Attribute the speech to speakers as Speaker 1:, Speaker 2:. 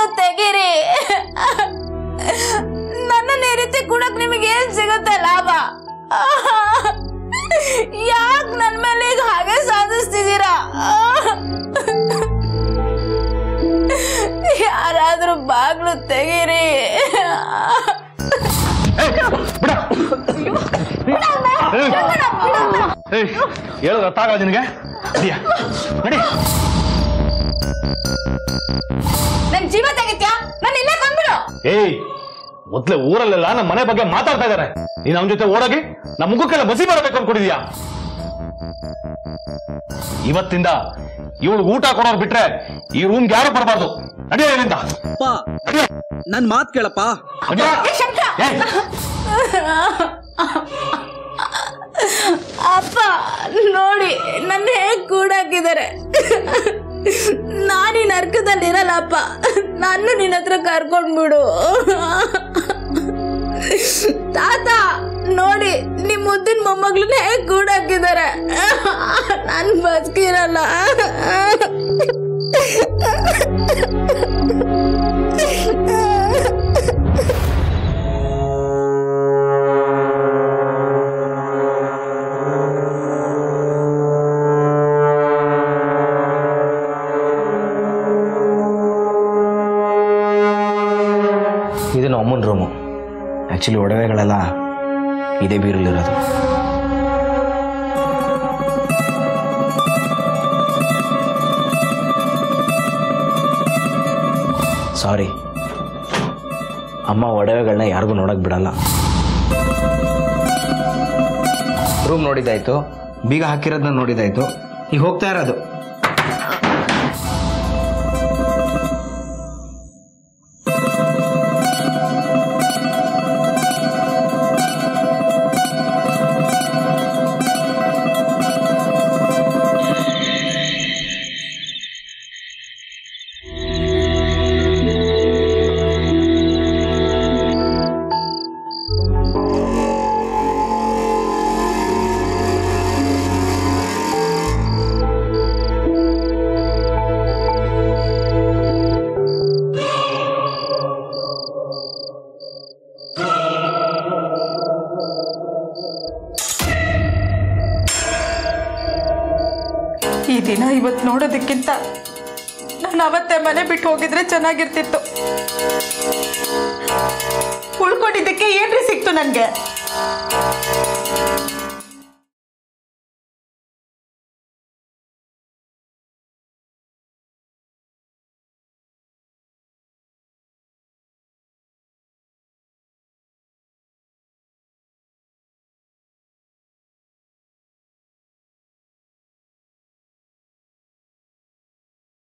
Speaker 1: ಬಾಗ್ಲು ತೆಗೀರಿ ನನ್ನನ್ನ ಈ ರೀತಿ ಕೂಡಕ್ ನಿಮಗೆ ಏನ್ ಸಿಗುತ್ತೆ ಲಾಭ ಯಾಕ್ ನನ್ ಮೇಲೆ ಈಗ ಹಾಗೆ ಸಾಧಿಸ್ತಿದ್ದೀರಾ ಯಾರಾದ್ರೂ ಬಾಗ್ಲು ತೆಗೀರಿ
Speaker 2: ಏಯ್ ಹೇಳೋದು ಅರ್ಥ ಆಗಲ್ಲ ನಿನಗೆ ನಡಿಯ ನಡಿ
Speaker 1: ನನ್ ಜೀವ ತೆಗಿತ್ಯಾ ನಾನು ಇಲ್ಲೇ ಬಂದ್ಬಿಡು
Speaker 2: ಏಯ್ ಮೊದ್ಲೇ ಊರಲ್ಲೆಲ್ಲ ನಮ್ಮ ಮನೆ ಬಗ್ಗೆ ಮಾತಾಡ್ತಾ ಇದಾರೆ ನೀನ್ ಅವನ ಜೊತೆ ಓಡೋಗಿ ನಮ್ಮ ಮುಖಕ್ಕೆಲ್ಲ ಬಸಿ ಬರಬೇಕು ಅನ್ಕೊಂಡಿದ್ಯಾ ಇವತ್ತಿಂದ ಇವಳು ಊಟ ಕೊಡೋರು ಬಿಟ್ರೆ ಈ ರೂಮ್ಗೆ ಯಾರು ಬರಬಾರ್ದು ನಡಿಯ ಇಲ್ಲಿಂದ
Speaker 3: ಅಪ್ಪ ನನ್ ಮಾತ್ ಕೇಳಪ್ಪ
Speaker 2: ನಡಿಯ. ಏಯ್,
Speaker 1: ಅಪ್ಪ ನೋಡಿ ನನ್ನ ಹೇಗ್ ಕೂಡಾಕಿದ್ದಾರೆ ನಾನು ಈ ನರ್ಕದಲ್ಲಿ ಇರಲ್ಲ ಅಪ್ಪ ನಾನು ನಿನ್ನ ಹತ್ರ ಕರ್ಕೊಂಡ್ಬಿಡು ತಾತ ನೋಡಿ ನಿಮ್ ಮುದ್ದಿನ ಮೊಮ್ಮಗ್ಳನ್ನ ಹೇಗ್ ಕೂಡಾಕಿದ್ದಾರೆ ನಾನು ಬದುಕಿರಲ್ಲ
Speaker 4: ಇದು ನಮ್ಮ ಅಮ್ಮನ ರೂಮು ಆ್ಯಕ್ಚುಲಿ ಒಡವೆಗಳೆಲ್ಲ ಇದೇ ಬೀರಲ್ಲಿರೋದು ಸಾರಿ ಅಮ್ಮ ಒಡವೆಗಳನ್ನ ಯಾರಿಗೂ ನೋಡಕ್ ಬಿಡಲ್ಲ ರೂಮ್ ನೋಡಿದ್ದಾಯ್ತು ಬೀಗ ಹಾಕಿರೋದನ್ನ ನೋಡಿದ್ದಾಯ್ತು ಈಗ ಹೋಗ್ತಾ ಇರೋದು
Speaker 5: ಈ ದಿನ ಇವತ್ತು ನೋಡೋದಕ್ಕಿಂತ ನಾನು ಅವತ್ತೇ ಮನೆ ಬಿಟ್ಟು ಹೋಗಿದ್ರೆ ಚೆನ್ನಾಗಿರ್ತಿತ್ತು ಉಳ್ಕೊಂಡಿದ್ದಕ್ಕೆ ಏನ್ರಿ ಸಿಕ್ತು ನನಗೆ